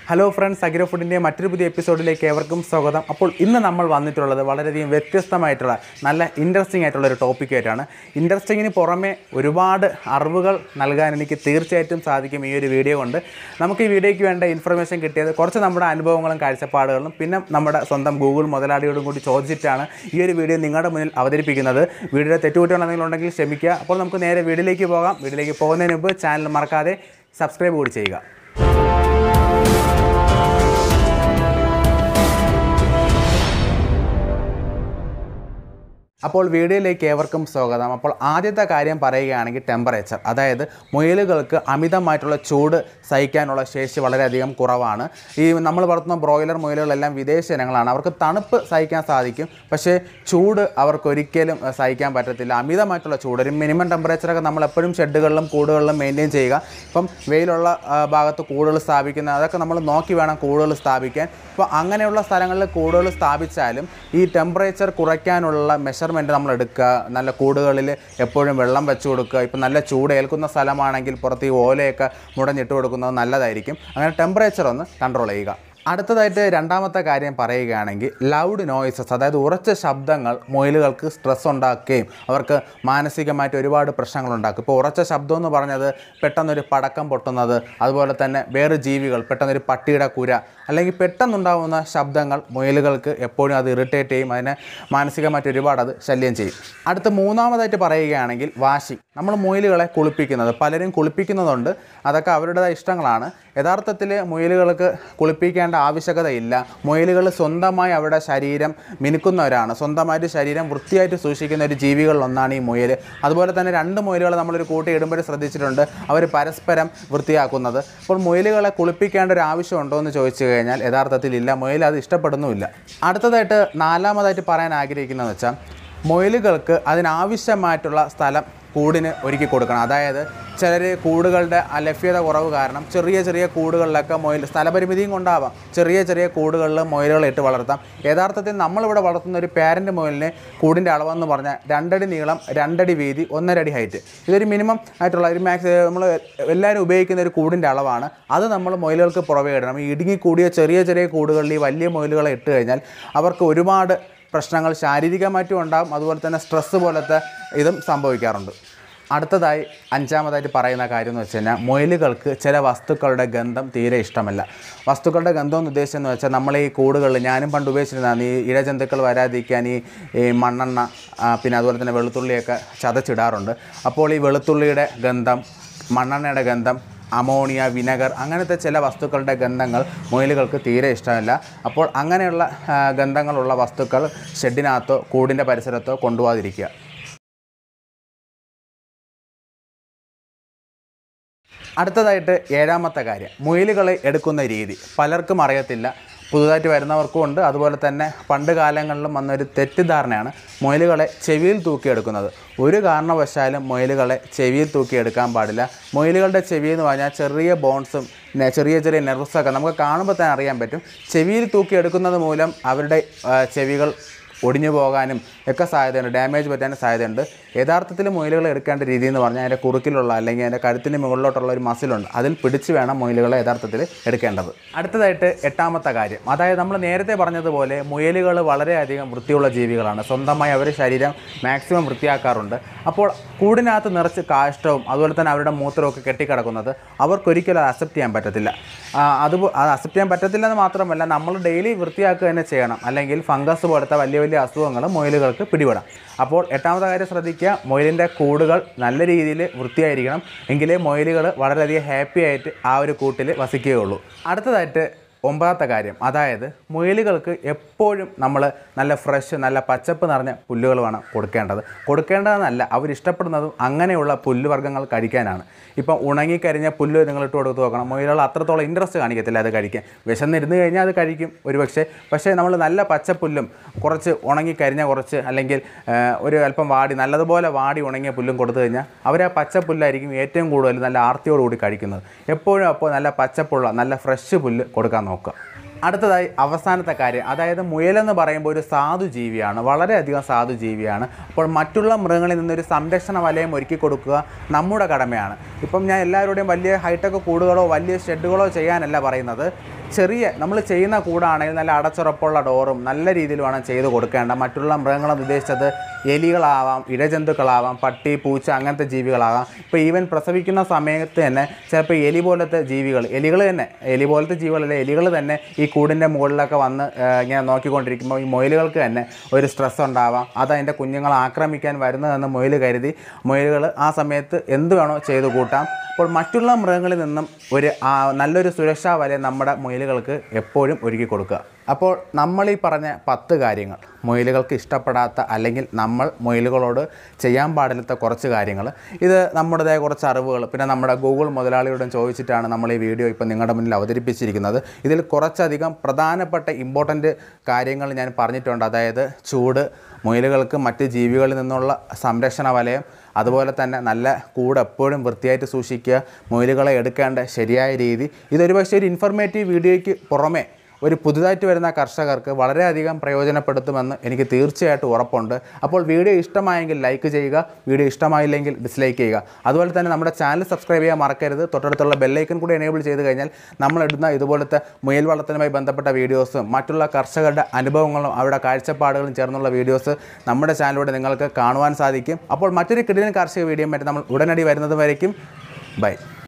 hello friends agro ഫുഡിൻ്റെ മറ്റൊരു പുതിയ എപ്പിസോഡിലേക്ക് ഏവർക്കും സ്വാഗതം അപ്പോൾ ഇന്ന് നമ്മൾ വന്നിട്ടുള്ളത് വളരെയധികം വ്യത്യസ്തമായിട്ടുള്ള നല്ല ഇൻട്രസ്റ്റിംഗ് ആയിട്ടുള്ള ഒരു ടോപ്പിക്കായിട്ടാണ് ഇൻട്രസ്റ്റിങ്ങിന് പുറമെ ഒരുപാട് അറിവുകൾ നൽകാൻ എനിക്ക് തീർച്ചയായിട്ടും സാധിക്കും ഈ ഒരു വീഡിയോ കൊണ്ട് നമുക്ക് ഈ വീഡിയോയ്ക്ക് വേണ്ട ഇൻഫർമേഷൻ കിട്ടിയത് കുറച്ച് നമ്മുടെ അനുഭവങ്ങളും കാഴ്ചപ്പാടുകളും പിന്നെ നമ്മുടെ സ്വന്തം ഗൂഗിൾ മുതലാളിയോടും കൂടി ചോദിച്ചിട്ടാണ് ഈ ഒരു വീഡിയോ നിങ്ങളുടെ മുന്നിൽ അവതരിപ്പിക്കുന്നത് വീഡിയോ തെറ്റുകുറ്റങ്ങൾ ഉണ്ടെങ്കിൽ ക്ഷമിക്കുക അപ്പോൾ നമുക്ക് നേരെ വീഡിയോയിലേക്ക് പോകാം വീഡിയോയിലേക്ക് പോകുന്നതിന് മുമ്പ് ചാനൽ മറക്കാതെ സബ്സ്ക്രൈബ് കൂടി ചെയ്യുക അപ്പോൾ വീഡിയോയിലേക്ക് ഏവർക്കും സ്വാഗതം അപ്പോൾ ആദ്യത്തെ കാര്യം പറയുകയാണെങ്കിൽ ടെമ്പറേച്ചർ അതായത് മുയലുകൾക്ക് അമിതമായിട്ടുള്ള ചൂട് സഹിക്കാനുള്ള ശേഷി വളരെയധികം കുറവാണ് ഈ നമ്മൾ വളർത്തുന്ന ബ്രോയിലർ മുയലുകളെല്ലാം വിദേശ ഇനങ്ങളാണ് അവർക്ക് തണുപ്പ് സഹിക്കാൻ സാധിക്കും പക്ഷേ ചൂട് അവർക്ക് ഒരിക്കലും അഹ്, സഹിക്കാൻ പറ്റത്തില്ല അമിതമായിട്ടുള്ള ചൂട് ഒരു മിനിമം ടെമ്പറേച്ചറൊക്കെ നമ്മൾ എപ്പോഴും ഷെഡുകളിലും കൂടുകളിലും മെയിൻറ്റെയിൻ ചെയ്യുക ഇപ്പം വെയിലുള്ള ആ, ഭാഗത്ത് കൂടുകൾ സ്ഥാപിക്കുന്ന അതൊക്കെ നമ്മൾ നോക്കി വേണം കൂടുകൾ സ്ഥാപിക്കാൻ ഇപ്പോൾ അങ്ങനെയുള്ള സ്ഥലങ്ങളിൽ കൂടുകൾ സ്ഥാപിച്ചാലും ഈ ടെമ്പറേച്ചർ കുറയ്ക്കാനുള്ള മെഷർമെൻറ്റ് നമ്മൾ എടുക്കുക നല്ല കൂടുകളിൽ എപ്പോഴും വെള്ളം വെച്ച് കൊടുക്കുക ഇപ്പം നല്ല ചൂട് ഏൽക്കുന്ന സ്ഥലമാണെങ്കിൽ പുറത്ത് ഈ ഓലയൊക്കെ മുടഞ്ഞിട്ട് കൊടുക്കുന്നത് നല്ലതായിരിക്കും അങ്ങനെ ടെമ്പറേച്ചർ ഒന്ന് കൺട്രോൾ ചെയ്യുക അടുത്തതായിട്ട് രണ്ടാമത്തെ കാര്യം പറയുകയാണെങ്കിൽ ലൗഡ് നോയ്സസ് അതായത് ഉറച്ച ശബ്ദങ്ങൾ മുയലുകൾക്ക് സ്ട്രെസ് ഉണ്ടാക്കുകയും അവർക്ക് മാനസികമായിട്ട് ഒരുപാട് പ്രശ്നങ്ങൾ ഉണ്ടാക്കും ഇപ്പോൾ ഉറച്ച ശബ്ദം എന്ന് പറഞ്ഞത് പെട്ടെന്നൊരു പടക്കം പൊട്ടുന്നത് അതുപോലെ തന്നെ വേറെ ജീവികൾ പെട്ടെന്നൊരു പട്ടിയുടെ കുര അല്ലെങ്കിൽ പെട്ടെന്നുണ്ടാകുന്ന ശബ്ദങ്ങൾ മുയലുകൾക്ക് എപ്പോഴും അത് ഇറിറ്റേറ്റ് ചെയ്യും അതിനെ മാനസികമായിട്ട് ഒരുപാട് അത് ശല്യം ചെയ്യും അടുത്ത മൂന്നാമതായിട്ട് പറയുകയാണെങ്കിൽ വാശി നമ്മൾ മുയലുകളെ കുളിപ്പിക്കുന്നത് പലരും കുളിപ്പിക്കുന്നതുണ്ട് അതൊക്കെ അവരുടേതായ ഇഷ്ടങ്ങളാണ് യഥാർത്ഥത്തിൽ മുയലുകൾക്ക് കുളിപ്പിക്കേണ്ട ആവശ്യകതയില്ല മുയലുകൾ സ്വന്തമായി അവരുടെ ശരീരം മിനുക്കുന്നവരാണ് സ്വന്തമായിട്ട് ശരീരം വൃത്തിയായിട്ട് സൂക്ഷിക്കുന്ന ഒരു ജീവികളിലൊന്നാണ് ഈ മുയൽ അതുപോലെ തന്നെ രണ്ട് മുയലുകൾ നമ്മളൊരു കൂട്ടി ഇടുമ്പോൾ ശ്രദ്ധിച്ചിട്ടുണ്ട് അവർ പരസ്പരം വൃത്തിയാക്കുന്നത് അപ്പോൾ മുയലുകളെ കുളിപ്പിക്കേണ്ട ഒരു ആവശ്യമുണ്ടോ എന്ന് ചോദിച്ചു കഴിഞ്ഞാൽ യഥാർത്ഥത്തിൽ ഇല്ല മുയൽ അത് ഇഷ്ടപ്പെടുന്നുമില്ല അടുത്തതായിട്ട് നാലാമതായിട്ട് പറയാൻ ആഗ്രഹിക്കുന്നതെന്ന് വെച്ചാൽ മുയലുകൾക്ക് അതിനാവശ്യമായിട്ടുള്ള സ്ഥലം കൂടിന് ഒരുക്കി കൊടുക്കണം അതായത് ചിലർ കൂടുകളുടെ ആ ലഭ്യത കുറവ് കാരണം ചെറിയ ചെറിയ കൂടുകളിലൊക്കെ മുയൽ സ്ഥലപരിമിതിയും കൊണ്ടാവാം ചെറിയ ചെറിയ കൂടുകളിൽ മുയലുകളെ ഇട്ട് വളർത്താം യഥാർത്ഥത്തിൽ നമ്മളിവിടെ വളർത്തുന്ന ഒരു പാരൻ്റ് മുയലിന് കൂടിൻ്റെ അളവെന്ന് പറഞ്ഞാൽ രണ്ടടി നീളം രണ്ടടി വീതി ഒന്നര അടി ഹൈറ്റ് ഇതൊരു മിനിമം ആയിട്ടുള്ള ഒരു മാക്സ് നമ്മൾ എല്ലാവരും ഉപയോഗിക്കുന്ന ഒരു കൂടിൻ്റെ അളവാണ് അത് നമ്മൾ മുയലുകൾക്ക് പ്രൊവൈഡ് ചെയ്യണം ഈ ഇടുങ്ങി കൂടിയ ചെറിയ ചെറിയ കൂടുകളിൽ ഈ വലിയ മുയലുകളെ ഇട്ട് കഴിഞ്ഞാൽ അവർക്ക് ഒരുപാട് പ്രശ്നങ്ങൾ ശാരീരികമായിട്ടും ഉണ്ടാകും അതുപോലെ തന്നെ സ്ട്രെസ്സ് പോലത്തെ ഇതും സംഭവിക്കാറുണ്ട് അടുത്തതായി അഞ്ചാമതായിട്ട് പറയുന്ന കാര്യം എന്ന് വെച്ച് കഴിഞ്ഞാൽ മുയലുകൾക്ക് ചില വസ്തുക്കളുടെ ഗന്ധം തീരെ ഇഷ്ടമല്ല വസ്തുക്കളുടെ ഗന്ധം എന്ന് ഉദ്ദേശിച്ചെന്ന് വെച്ചാൽ നമ്മൾ ഈ കൂടുകളിൽ ഞാനും പണ്ട് ഉപയോഗിച്ചിരുന്നതാണ് ഈ ഇഴജന്തുക്കൾ വരാതിരിക്കാൻ ഈ ഈ മണ്ണെണ്ണ ആ, പിന്നെ അതുപോലെ തന്നെ വെളുത്തുള്ളിയൊക്കെ ചതച്ചിടാറുണ്ട് അപ്പോൾ ഈ വെളുത്തുള്ളിയുടെ ഗന്ധം മണ്ണെണ്ണയുടെ ഗന്ധം അമോണിയ വിനെഗർ അങ്ങനത്തെ ചില വസ്തുക്കളുടെ ഗന്ധങ്ങൾ മുയലുകൾക്ക് തീരെ ഇഷ്ടമല്ല അപ്പോൾ അങ്ങനെയുള്ള ആ, ഗന്ധങ്ങളുള്ള വസ്തുക്കൾ ഷെഡിനകത്തോ കൂടിൻ്റെ പരിസരത്തോ കൊണ്ടുപോകാതിരിക്കുക അടുത്തതായിട്ട് ഏഴാമത്തെ കാര്യം മുയലുകളെ എടുക്കുന്ന രീതി പലർക്കും അറിയത്തില്ല പുതുതായിട്ട് വരുന്നവർക്കും ഉണ്ട് അതുപോലെ തന്നെ പണ്ട് കാലങ്ങളിലും വന്നൊരു തെറ്റിദ്ധാരണയാണ് മുയലുകളെ ചെവിയിൽ തൂക്കിയെടുക്കുന്നത് ഒരു കാരണവശാലും മുയലുകളെ ചെവിയിൽ തൂക്കിയെടുക്കാൻ പാടില്ല മുയലുകളുടെ ചെവി എന്ന് പറഞ്ഞാൽ ചെറിയ ബോൺസും നെ- ചെറിയ ചെറിയ നെർവ്സൊക്കെ നമുക്ക് കാണുമ്പോൾ തന്നെ അറിയാൻ പറ്റും ചെവിയിൽ തൂക്കിയെടുക്കുന്നത് മൂലം അവരുടെ ആ, ചെവികൾ ഒടിഞ്ഞു പോകാനും ഒക്കെ സാധ്യതയുണ്ട് ഡാമേജ് പറ്റാനും സാധ്യതയുണ്ട് യഥാർത്ഥത്തിൽ മുയലുകളെ എടുക്കേണ്ട രീതി എന്ന് പറഞ്ഞാൽ അതിൻ്റെ കുറുക്കിലുള്ള അല്ലെങ്കിൽ അതിൻ്റെ കഴുത്തിന് മുകളിലോട്ടുള്ള ഒരു മസിലുണ്ട് അതിൽ പിടിച്ച് വേണം മുയലുകളെ യഥാർത്ഥത്തിൽ എടുക്കേണ്ടത് അടുത്തതായിട്ട് എട്ടാമത്തെ കാര്യം അതായത് നമ്മൾ നേരത്തെ പറഞ്ഞതുപോലെ മുയലുകൾ വളരെയധികം വൃത്തിയുള്ള ജീവികളാണ് സ്വന്തമായി അവർ ശരീരം മാക്സിമം വൃത്തിയാക്കാറുണ്ട് അപ്പോൾ കൂടിനകത്ത് നിറച്ച് കാഷ്ടവും അതുപോലെ തന്നെ അവരുടെ മൂത്രമൊക്കെ കെട്ടിക്കിടക്കുന്നത് അവർക്കൊരിക്കലും അത് അക്സെപ്റ്റ് ചെയ്യാൻ പറ്റത്തില്ല ആ, അത് പോ- അത് അക്സെപ്റ്റ് ചെയ്യാൻ പറ്റത്തില്ല എന്ന് മാത്രമല്ല നമ്മൾ ഡെയിലി വൃത്തിയാക്കുക തന്നെ ചെയ്യണം അല്ലെങ്കിൽ ഫംഗസ് പോലത്തെ വലിയ വലിയ അസുഖങ്ങൾ മുയലുകൾക്ക് പിടിപെടാം അപ്പോൾ എട്ടാമത്തെ കാര്യം ശ്രദ്ധിക്കുക മുയലിൻ്റെ കൂടുകൾ നല്ല രീതിയിൽ വൃത്തിയായിരിക്കണം എങ്കിലേ മുയലുകൾ വളരെയധികം ഹാപ്പി ആയിട്ട് ആ ഒരു കൂട്ടിൽ വസിക്കുകയുള്ളൂ അടുത്തതായിട്ട് ഒമ്പതാമത്തെ കാര്യം അതായത് മുയലുകൾക്ക് എപ്പോഴും നമ്മൾ നല്ല ഫ്രഷ് നല്ല പച്ചപ്പ് നിറഞ്ഞ പുല്ലുകൾ വേണം കൊടുക്കേണ്ടത് കൊടുക്കേണ്ടതെന്നല്ല അവരിഷ്ടപ്പെടുന്നതും അങ്ങനെയുള്ള പുല്ലുവർഗ്ഗങ്ങൾ കഴിക്കാനാണ് ഇപ്പം ഉണങ്ങിക്കരിഞ്ഞ പുല്ല് നിങ്ങൾ ഇട്ട് കൊടുത്ത് നോക്കണം മുയലുകൾ അത്രത്തോളം ഇൻട്രസ്റ്റ് കാണിക്കത്തില്ല അത് കഴിക്കാൻ വിശന്നിരുന്ന് കഴിഞ്ഞാൽ അത് കഴിക്കും ഒരുപക്ഷെ പക്ഷേ നമ്മൾ നല്ല പച്ചപ്പുല്ലും കുറച്ച് ഉണങ്ങിക്കരിഞ്ഞ കുറച്ച് അല്ലെങ്കിൽ ആ, ഒരു അല്പം വാടി നല്ലതുപോലെ വാടി ഉണങ്ങിയ പുല്ലും കൊടുത്തു കഴിഞ്ഞാൽ അവർ ആ പച്ചപ്പുല്ലായിരിക്കും ഏറ്റവും കൂടുതൽ നല്ല ആർത്തിയോടുകൂടി കഴിക്കുന്നത് എപ്പോഴും അപ്പോൾ നല്ല പച്ചപ്പുള്ള നല്ല ഫ്രഷ് പുല്ല് കൊടുക്കാൻ നോക്കുക അടുത്തതായി അവസാനത്തെ കാര്യം അതായത് മുയലെന്ന് പറയുമ്പോൾ ഒരു സാധു ജീവിയാണ് വളരെയധികം സാധു ജീവിയാണ് അപ്പോൾ മറ്റുള്ള മൃഗങ്ങളിൽ നിന്നൊരു സംരക്ഷണ വലയം ഒരുക്കി കൊടുക്കുക നമ്മുടെ കടമയാണ് ഇപ്പം ഞാൻ എല്ലാവരുടെയും വലിയ ഹൈടെക് കൂടുകളോ വലിയ ഷെഡുകളോ ചെയ്യാനല്ല പറയുന്നത് ചെറിയ നമ്മൾ ചെയ്യുന്ന കൂടാണെങ്കിൽ നല്ല അടച്ചുറപ്പുള്ള ഡോറും നല്ല രീതിയിൽ വേണം ചെയ്ത് കൊടുക്കേണ്ട മറ്റുള്ള മൃഗങ്ങളെന്ന് ഉദ്ദേശിച്ചത് എലികളാവാം ഇഴജന്തുക്കളാവാം പട്ടി പൂച്ച അങ്ങനത്തെ ജീവികളാവാം ഇപ്പോൾ ഈവൻ പ്രസവിക്കുന്ന സമയത്ത് തന്നെ ചിലപ്പോൾ എലി പോലത്തെ ജീവികൾ എലികൾ തന്നെ എലി പോലത്തെ ജീവികളല്ല എലികൾ തന്നെ ഈ കൂടിൻ്റെ മുകളിലൊക്കെ വന്ന് ആ, ഇങ്ങനെ നോക്കിക്കൊണ്ടിരിക്കുമ്പോൾ ഈ മുയലുകൾക്ക് തന്നെ ഒരു സ്ട്രെസ് ഉണ്ടാവാം അത് അതിൻ്റെ കുഞ്ഞുങ്ങളെ ആക്രമിക്കാൻ വരുന്നതെന്ന് മുയൽ കരുതി മുയലുകൾ ആ സമയത്ത് എന്ത് വേണോ ചെയ്ത് കൂട്ടാം അപ്പോൾ മറ്റുള്ള മൃഗങ്ങളിൽ നിന്നും ഒരു ആ, നല്ലൊരു സുരക്ഷാ വലയം നമ്മുടെ മുയലുകൾക്ക് എപ്പോഴും ഒരുക്കി കൊടുക്കുക അപ്പോൾ നമ്മൾ ഈ പറഞ്ഞ പത്ത് കാര്യങ്ങൾ മുയലുകൾക്ക് ഇഷ്ടപ്പെടാത്ത അല്ലെങ്കിൽ നമ്മൾ മുയലുകളോട് ചെയ്യാൻ പാടില്ലാത്ത കുറച്ച് കാര്യങ്ങൾ ഇത് നമ്മുടേതായ കുറച്ച് അറിവുകൾ പിന്നെ നമ്മുടെ ഗൂഗിൾ മുതലാളിയോടും ചോദിച്ചിട്ടാണ് നമ്മൾ ഈ വീഡിയോ ഇപ്പോൾ നിങ്ങളുടെ മുന്നിൽ അവതരിപ്പിച്ചിരിക്കുന്നത് ഇതിൽ കുറച്ചധികം പ്രധാനപ്പെട്ട ഇമ്പോർട്ടൻ്റ് കാര്യങ്ങൾ ഞാൻ പറഞ്ഞിട്ടുണ്ട് അതായത് ചൂട് മുയലുകൾക്ക് മറ്റ് ജീവികളിൽ നിന്നുള്ള സംരക്ഷണ വലയം അതുപോലെ തന്നെ നല്ല കൂട് എപ്പോഴും വൃത്തിയായിട്ട് സൂക്ഷിക്കുക മുയലുകളെ എടുക്കേണ്ട ശരിയായ രീതി ഇതൊരു പക്ഷേ ഒരു ഇൻഫർമേറ്റീവ് വീഡിയോയ്ക്ക് പുറമെ ഒരു പുതുതായിട്ട് വരുന്ന കർഷകർക്ക് വളരെയധികം പ്രയോജനപ്പെടുത്തുമെന്ന് എനിക്ക് തീർച്ചയായിട്ടും ഉറപ്പുണ്ട് അപ്പോൾ വീഡിയോ ഇഷ്ടമായെങ്കിൽ ലൈക്ക് ചെയ്യുക വീഡിയോ ഇഷ്ടമായില്ലെങ്കിൽ ഡിസ്ലൈക്ക് ചെയ്യുക അതുപോലെ തന്നെ നമ്മുടെ ചാനൽ സബ്സ്ക്രൈബ് ചെയ്യാൻ മറക്കരുത് തൊട്ടടുത്തുള്ള ബെല്ലൈക്കൺ കൂടി എനേബിൾ ചെയ്ത് കഴിഞ്ഞാൽ നമ്മളിടുന്ന ഇതുപോലത്തെ മുയൽ വളർത്തലുമായി ബന്ധപ്പെട്ട വീഡിയോസും മറ്റുള്ള കർഷകരുടെ അനുഭവങ്ങളും അവരുടെ കാഴ്ചപ്പാടുകളും ചേർന്നുള്ള വീഡിയോസ് നമ്മുടെ ചാനലിലൂടെ നിങ്ങൾക്ക് കാണുവാൻ സാധിക്കും അപ്പോൾ മറ്റൊരു കിടിലൻ കാർഷിക വീഡിയോ പറ്റി നമ്മൾ ഉടനടി വരുന്നത് വരയ്ക്കും ബൈ